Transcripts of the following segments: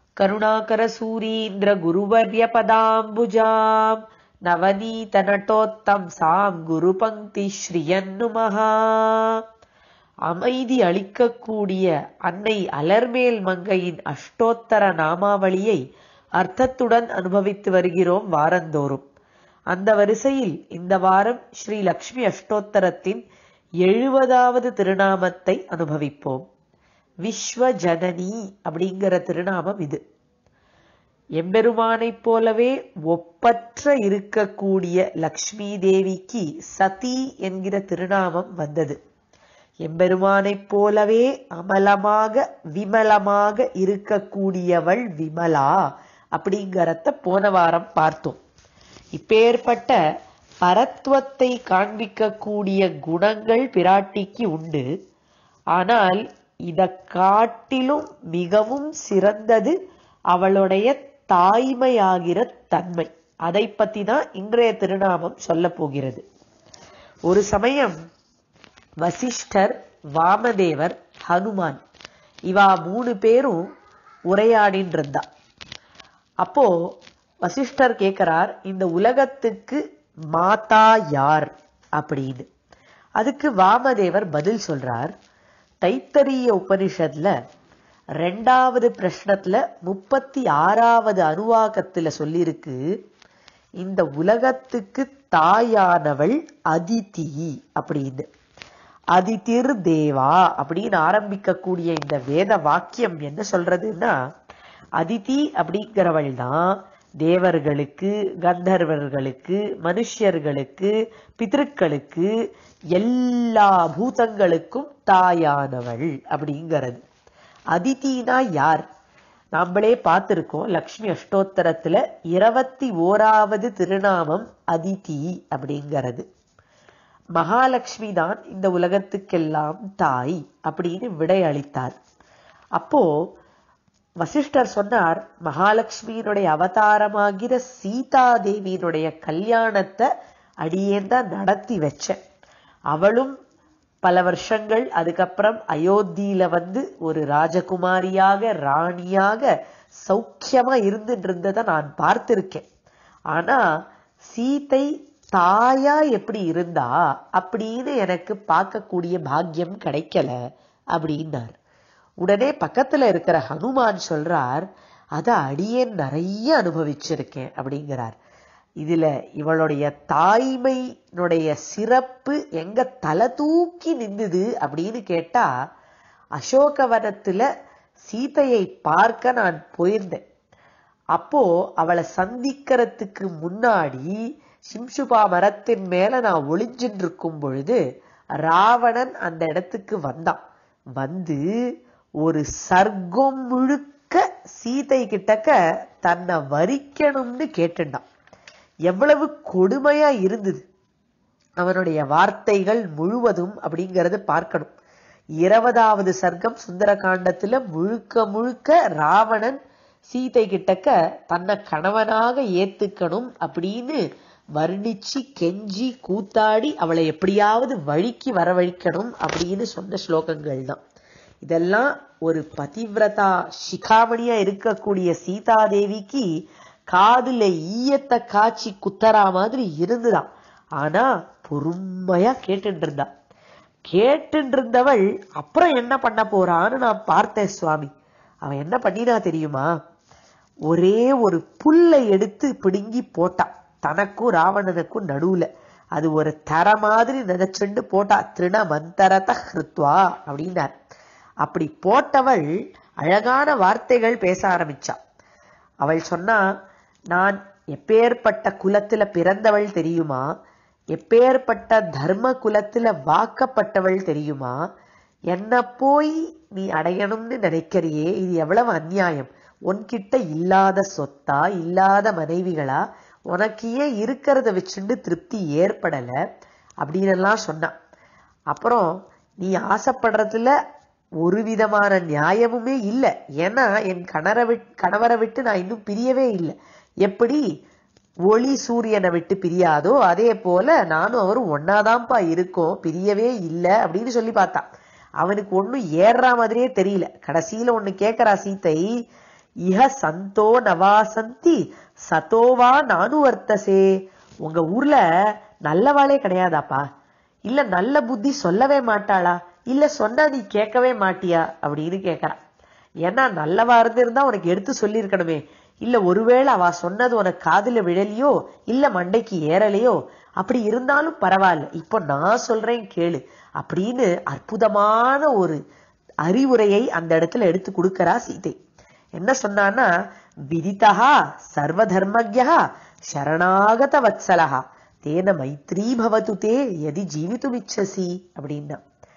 करुणाकरसूरीन्द्रगुरुवर्यपदाम्बुजाम् நவநீதநட்டோத்தம்சாம் குரு பங்கி ஸ்ரீயன்னுமகா அமைதி அளிக்கக்கூடிய அன்னை அலர்மேல் மங்கையின் அஷ்டோத்தர நாமாவளியை அர்த்தத்துடன் அனுபவித்து வருகிறோம் வாரந்தோறும் அந்த வரிசையில் இந்த வாரம் ஸ்ரீ லக்ஷ்மி அஷ்டோத்தரத்தின் எழுபதாவது திருநாமத்தை அனுபவிப்போம் விஸ்வஜனனி அப்படிங்கிற திருநாமம் இது எம்பெருமானைப் போலவே ஒப்பற்ற இருக்கக்கூடிய லக்ஷ்மி தேவிக்கு சதி என்கிற திருநாமம் வந்தது எம்பெருமானைப் போலவே அமலமாக விமலமாக இருக்கக்கூடியவள் விமலா அப்படிங்கறத போன வாரம் பார்த்தோம் இப்பேற்பட்ட பரத்துவத்தை காண்பிக்கக்கூடிய குணங்கள் பிராட்டிக்கு உண்டு ஆனால் இத காட்டிலும் மிகவும் சிறந்தது அவளுடைய தாய்மையாகிற தன்மை அதை பத்தி தான் இன்றைய திருநாமம் சொல்ல போகிறது ஒரு சமயம் வசிஷ்டர் வாமதேவர் ஹனுமான் இவா மூணு பேரும் உரையாடின்னு இருந்தா அப்போ வசிஷ்டர் கேட்கிறார் இந்த உலகத்துக்கு மாதா யார் அப்படின்னு அதுக்கு வாமதேவர் பதில் சொல்றார் தைத்தரிய உபனிஷத்துல ரெண்டாவது பிரஷ்னத்துல முப்பத்தி ஆறாவது அனுவாகத்துல சொல்லியிருக்கு இந்த உலகத்துக்கு தாயானவள் அதிதி அப்படின்னு அதிதிர் தேவா அப்படின்னு ஆரம்பிக்கக்கூடிய இந்த வேத வாக்கியம் என்ன சொல்றதுன்னா அதிதி அப்படிங்கிறவள் தான் தேவர்களுக்கு கந்தர்வர்களுக்கு மனுஷர்களுக்கு பிதர்களுக்கு எல்லா பூதங்களுக்கும் தாயானவள் அப்படிங்கிறது அதித்தினா யார் நாமளே பார்த்திருக்கோம் லக்ஷ்மி அஷ்டோத்தரத்துல இருபத்தி ஓராவது திருநாமம் அதிதி அப்படிங்கிறது மகாலட்சுமி தான் இந்த உலகத்துக்கெல்லாம் தாய் அப்படின்னு விடை அளித்தார் அப்போ வசிஷ்டர் சொன்னார் மகாலட்சுமியினுடைய அவதாரமாகிற சீதா தேவியினுடைய கல்யாணத்தை அடியேந்தான் நடத்தி வச்சேன் அவளும் பல வருஷங்கள் அதுக்கப்புறம் அயோத்தியில வந்து ஒரு ராஜகுமாரியாக ராணியாக சௌக்கியமா இருந்துட்டு இருந்ததை நான் பார்த்திருக்கேன் ஆனா சீதை தாயா எப்படி இருந்தா அப்படின்னு எனக்கு பார்க்கக்கூடிய பாக்கியம் கிடைக்கல அப்படின்னார் உடனே பக்கத்துல இருக்கிற ஹனுமான் சொல்றார் அத அடியேன் நிறைய அனுபவிச்சிருக்கேன் அப்படிங்கிறார் இதுல இவளுடைய தாய்மையினுடைய சிறப்பு எங்க தலை தூக்கி நின்றுது அப்படின்னு கேட்டா அசோகவனத்துல சீதையை பார்க்க நான் போயிருந்தேன் அப்போ அவளை சந்திக்கிறதுக்கு முன்னாடி சிம்சுபா மரத்தின் மேல நான் ஒளிஞ்சின்னு இருக்கும் பொழுது ராவணன் அந்த இடத்துக்கு வந்தான் வந்து ஒரு சர்க்கம் முழுக்க சீதை கிட்டக்க தன்னை வரிக்கணும்னு கேட்டுண்டான் எவ்வளவு கொடுமையா இருந்தது அவனுடைய வார்த்தைகள் முழுவதும் அப்படிங்கறது பார்க்கணும் இருபதாவது சர்க்கம் சுந்தர காண்டத்துல முழுக்க முழுக்க ராவணன் சீதை கிட்டக்க தன்னை கணவனாக ஏத்துக்கணும் அப்படின்னு வர்ணிச்சு கெஞ்சி கூத்தாடி அவளை எப்படியாவது வழிக்கு வரவழைக்கணும் அப்படின்னு சொன்ன ஸ்லோகங்கள் தான் இதெல்லாம் ஒரு பதிவிரதா சிகாமணியா இருக்கக்கூடிய சீதா தேவிக்கு காதுல ஈயத்தை காய்ச்சி குத்தரா மாதிரி இருந்துதான் ஆனா பொறுமையா கேட்டுட்டு இருந்தா கேட்டுட்டு இருந்தவள் அப்புறம் என்ன பண்ண போறான்னு நான் பார்த்தேன் சுவாமி அவன் என்ன பண்ணினா தெரியுமா ஒரே ஒரு புல்லை எடுத்து பிடுங்கி போட்டான் தனக்கும் ராவணனுக்கும் நடுவுல அது ஒரு தர மாதிரி நினைச்சுண்டு போட்டா திருண மந்தரத ஹிருத்வா அப்படின்னார் அப்படி போட்டவள் அழகான வார்த்தைகள் பேச ஆரம்பிச்சா அவள் சொன்னா நான் எப்பேற்பட்ட குலத்துல பிறந்தவள் தெரியுமா எப்பேற்பட்ட தர்ம குலத்துல வாக்கப்பட்டவள் தெரியுமா என்ன போய் நீ அடையணும்னு நினைக்கிறியே இது எவ்வளவு அநியாயம் உன்கிட்ட இல்லாத சொத்தா இல்லாத மனைவிகளா உனக்கு ஏன் இருக்கிறத வச்சுண்டு திருப்தி ஏற்படல அப்படின்னு எல்லாம் சொன்னான் அப்புறம் நீ ஆசைப்படுறதுல ஒரு விதமான நியாயமுமே இல்லை ஏன்னா என் கணரை விட் கணவரை விட்டு நான் இன்னும் பிரியவே இல்லை எப்படி ஒளி சூரியனை விட்டு பிரியாதோ அதே போல நானும் அவரும் ஒன்னாதான்ப்பா இருக்கோம் பிரியவே இல்லை அப்படின்னு சொல்லி பார்த்தான் அவனுக்கு ஒன்றும் ஏறுற மாதிரியே தெரியல கடைசியில ஒண்ணு கேட்கறா சீத்தை இஹ சந்தோ நவாசந்தி சதோவா நானுவர்த்தசே உங்க ஊர்ல நல்லவாளே கிடையாதாப்பா இல்ல நல்ல புத்தி சொல்லவே மாட்டாளா இல்ல சொன்னா நீ கேட்கவே மாட்டியா அப்படின்னு கேக்குறான் ஏன்னா நல்லவா இருந்திருந்தா உனக்கு எடுத்து சொல்லியிருக்கணுமே இல்ல ஒருவேளை அவ சொன்னது உனக்கு காதுல விழலையோ இல்ல மண்டைக்கு ஏறலையோ அப்படி இருந்தாலும் பரவாயில்ல இப்போ நான் சொல்றேன் கேளு அப்படின்னு அற்புதமான ஒரு அறிவுரையை அந்த இடத்துல எடுத்து கொடுக்கறா சீதை என்ன சொன்னான்னா விதித்தா சர்வ தர்மஜா சரணாகத வத்சலஹா தேன மைத்ரீ பவது தே எதி ஜீவித்துமிச்சசி அப்படின்னா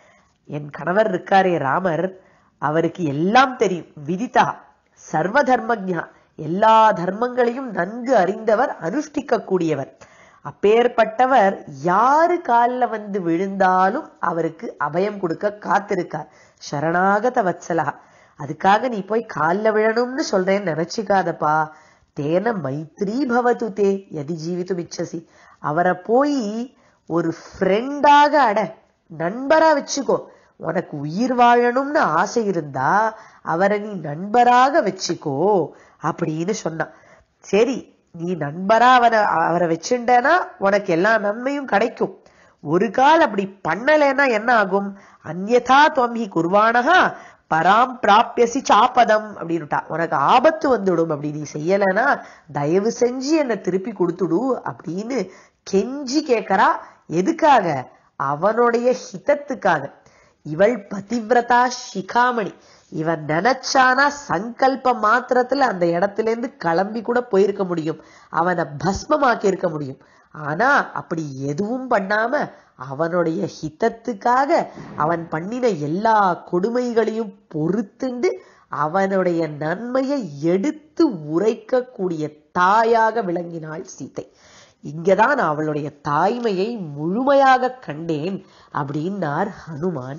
என் கணவர் இருக்காரே ராமர் அவருக்கு எல்லாம் தெரியும் விதிதா சர்வ தர்மஜா எல்லா தர்மங்களையும் நன்கு அறிந்தவர் அனுஷ்டிக்க கூடியவர் அப்பேற்பட்டவர் யாரு காலில் வந்து விழுந்தாலும் அவருக்கு அபயம் கொடுக்க காத்திருக்கார் சரணாகத வத்சலா அதுக்காக நீ போய் காலில் விழணும்னு சொல்றேன்னு நினைச்சுக்காதப்பா தேன மைத்ரி பவது தே எதி ஜீவித்து மிச்சசி அவரை போய் ஒரு ஃப்ரெண்டாக அட நண்பரா வச்சுக்கோ உனக்கு உயிர் வாழணும்னு ஆசை இருந்தா அவரை நீ நண்பராக வச்சுக்கோ அப்படின்னு சொன்னான் சரி நீ நண்பரா அவரை அவரை வச்சுட்டேன்னா உனக்கு எல்லா நன்மையும் கிடைக்கும் ஒரு கால் அப்படி பண்ணலைன்னா என்ன ஆகும் அந்யதா துவம்பி குர்வானகா பராம் பிராப்பியசி சாப்பதம் அப்படின்னுட்டா உனக்கு ஆபத்து வந்துடும் அப்படி நீ செய்யலைன்னா தயவு செஞ்சு என்னை திருப்பி கொடுத்துடு அப்படின்னு கெஞ்சி கேட்கறா எதுக்காக அவனுடைய ஹிதத்துக்காக இவள் பதிவிரதா சிகாமணி இவன் நினைச்சானா சங்கல்ப மாத்திரத்துல அந்த இடத்துல இருந்து கிளம்பி கூட போயிருக்க முடியும் அவனை பஸ்மமாக்கி இருக்க முடியும் ஆனா அப்படி எதுவும் பண்ணாம அவனுடைய ஹிதத்துக்காக அவன் பண்ணின எல்லா கொடுமைகளையும் பொறுத்துண்டு அவனுடைய நன்மையை எடுத்து உரைக்கக்கூடிய தாயாக விளங்கினாள் சீதை இங்கதான் அவளுடைய தாய்மையை முழுமையாக கண்டேன் அப்படின்னார் ஹனுமான்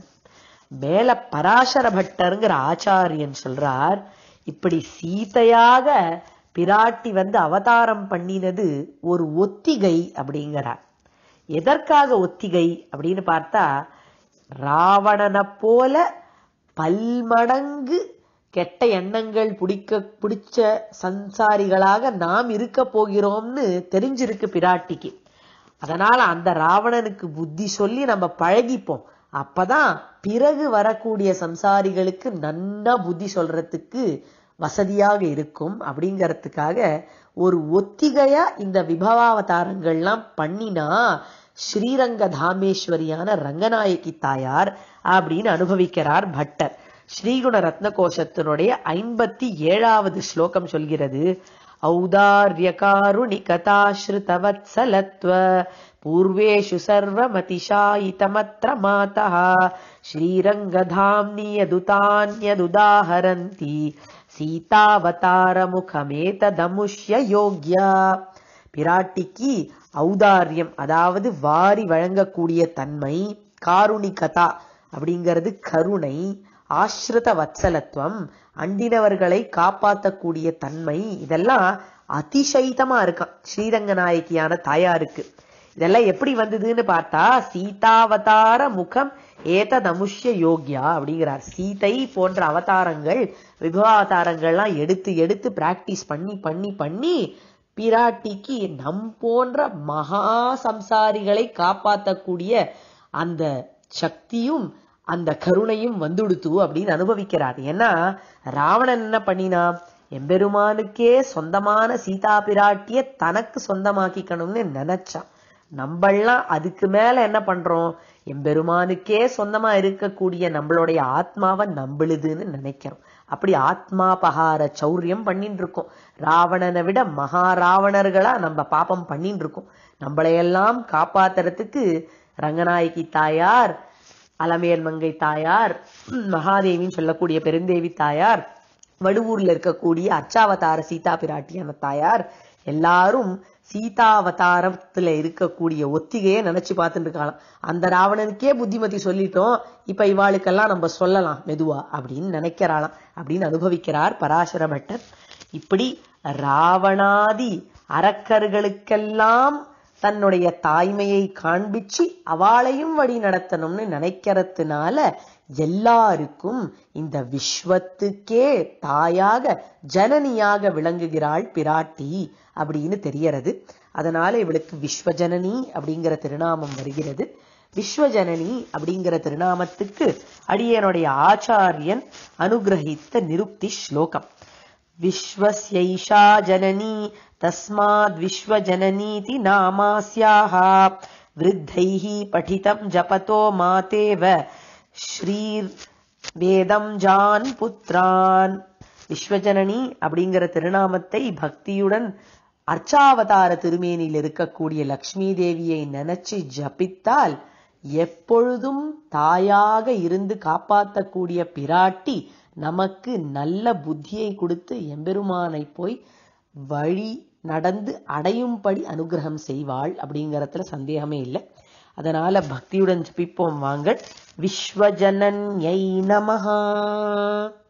மேல பராசர பட்டருங்கிற ஆச்சாரியன் சொல்றார் இப்படி சீதையாக பிராட்டி வந்து அவதாரம் பண்ணினது ஒரு ஒத்திகை அப்படிங்கிறார் எதற்காக ஒத்திகை அப்படின்னு பார்த்தா ராவணனை போல பல்மடங்கு கெட்ட எண்ணங்கள் பிடிக்க பிடிச்ச சம்சாரிகளாக நாம் இருக்க போகிறோம்னு தெரிஞ்சிருக்கு பிராட்டிக்கு அதனால அந்த ராவணனுக்கு புத்தி சொல்லி நம்ம பழகிப்போம் அப்பதான் பிறகு வரக்கூடிய சம்சாரிகளுக்கு நன்னா புத்தி சொல்றதுக்கு வசதியாக இருக்கும் அப்படிங்கறதுக்காக ஒரு ஒத்திகையா இந்த விபவாவதாரங்கள்லாம் பண்ணினா ஸ்ரீரங்க தாமேஸ்வரியான ரங்கநாயகி தாயார் அப்படின்னு அனுபவிக்கிறார் பட்டர் ஸ்ரீகுண ரத்ன கோஷத்தினுடைய ஐம்பத்தி ஏழாவது ஸ்லோகம் சொல்கிறது ஔதார்ய காருணிகதாஸ்ருதவத்சலத்வ பூர்வேஷு சர்வமதிஷாயிதமத்ர மாதா ஸ்ரீரங்கதாம்னியதுதான்யதுதாஹரந்தி சீதாவதாரமுகமேததமுஷ்ய யோக்யா பிராட்டிக்கு ஔதாரியம் அதாவது வாரி வழங்கக்கூடிய தன்மை காருணிகதா அப்படிங்கிறது கருணை ஆஸ்ருத வத்சலத்துவம் அண்டினவர்களை காப்பாற்றக்கூடிய தன்மை இதெல்லாம் அதிசயித்தமா இருக்கான் ஸ்ரீரங்க நாயகியான தாயாருக்கு இதெல்லாம் எப்படி வந்ததுன்னு பார்த்தா சீதாவதார முகம் ஏத தமுஷ்ய யோக்யா அப்படிங்கிறார் சீதை போன்ற அவதாரங்கள் விபவாவதாரங்கள்லாம் எடுத்து எடுத்து பிராக்டிஸ் பண்ணி பண்ணி பண்ணி பிராட்டிக்கு நம் போன்ற மகா சம்சாரிகளை காப்பாற்றக்கூடிய அந்த சக்தியும் அந்த கருணையும் வந்துடுத்து அப்படின்னு அனுபவிக்கிறார் ஏன்னா ராவணன் என்ன பண்ணினா எம்பெருமானுக்கே சொந்தமான சீதா பிராட்டிய தனக்கு சொந்தமாக்கிக்கணும்னு நினைச்சான் நம்மெல்லாம் அதுக்கு மேல என்ன பண்றோம் எம்பெருமானுக்கே சொந்தமா இருக்கக்கூடிய நம்மளுடைய ஆத்மாவை நம்பளுதுன்னு நினைக்கிறோம் அப்படி ஆத்மாபகார சௌரியம் பண்ணிட்டு இருக்கோம் ராவணனை விட மகா ராவணர்களா நம்ம பாப்பம் பண்ணிட்டு இருக்கோம் நம்மளையெல்லாம் காப்பாத்துறதுக்கு ரங்கநாயகி தாயார் அலமேல் மங்கை தாயார் மகாதேவின்னு சொல்லக்கூடிய பெருந்தேவி தாயார் வடுவூர்ல இருக்கக்கூடிய அச்சாவதார சீதா பிராட்டியான தாயார் எல்லாரும் சீதாவதாரத்துல இருக்கக்கூடிய ஒத்திகையை நினைச்சு பார்த்துட்டு இருக்கலாம் அந்த ராவணனுக்கே புத்திமதி சொல்லிட்டோம் இப்ப இவாளுக்கெல்லாம் நம்ம சொல்லலாம் மெதுவா அப்படின்னு நினைக்கிறாளாம் அப்படின்னு அனுபவிக்கிறார் பராசர பட்டர் இப்படி ராவணாதி அரக்கர்களுக்கெல்லாம் தன்னுடைய தாய்மையை காண்பிச்சு அவளையும் வழி நடத்தணும்னு நினைக்கிறதுனால எல்லாருக்கும் இந்த விஸ்வத்துக்கே தாயாக ஜனனியாக விளங்குகிறாள் பிராட்டி அப்படின்னு தெரியறது அதனால இவளுக்கு விஸ்வஜனனி அப்படிங்கிற திருநாமம் வருகிறது விஸ்வஜனனி அப்படிங்கிற திருநாமத்துக்கு அடியனுடைய ஆச்சாரியன் அனுகிரகித்த நிருக்தி ஸ்லோகம் विश्वस्यैषा जननी तस्माद् विश्वजननीति नामास्याः वृद्धैः पठितम् जपतो मातेव ஸ்ரீர்வேதம் ஜான் புத்ரான் விஸ்வஜனனி அப்படிங்கிற திருநாமத்தை பக்தியுடன் அர்ச்சாவதார திருமேனியில் இருக்கக்கூடிய லக்ஷ்மி தேவியை நினைச்சு ஜபித்தால் எப்பொழுதும் தாயாக இருந்து காப்பாற்றக்கூடிய பிராட்டி நமக்கு நல்ல புத்தியை கொடுத்து எம்பெருமானை போய் வழி நடந்து அடையும்படி அனுகிரகம் செய்வாள் அப்படிங்கறதுல சந்தேகமே இல்லை அதனால பக்தியுடன் ஜபிப்போம் வாங்கள் விஸ்வஜனன்யை நமஹா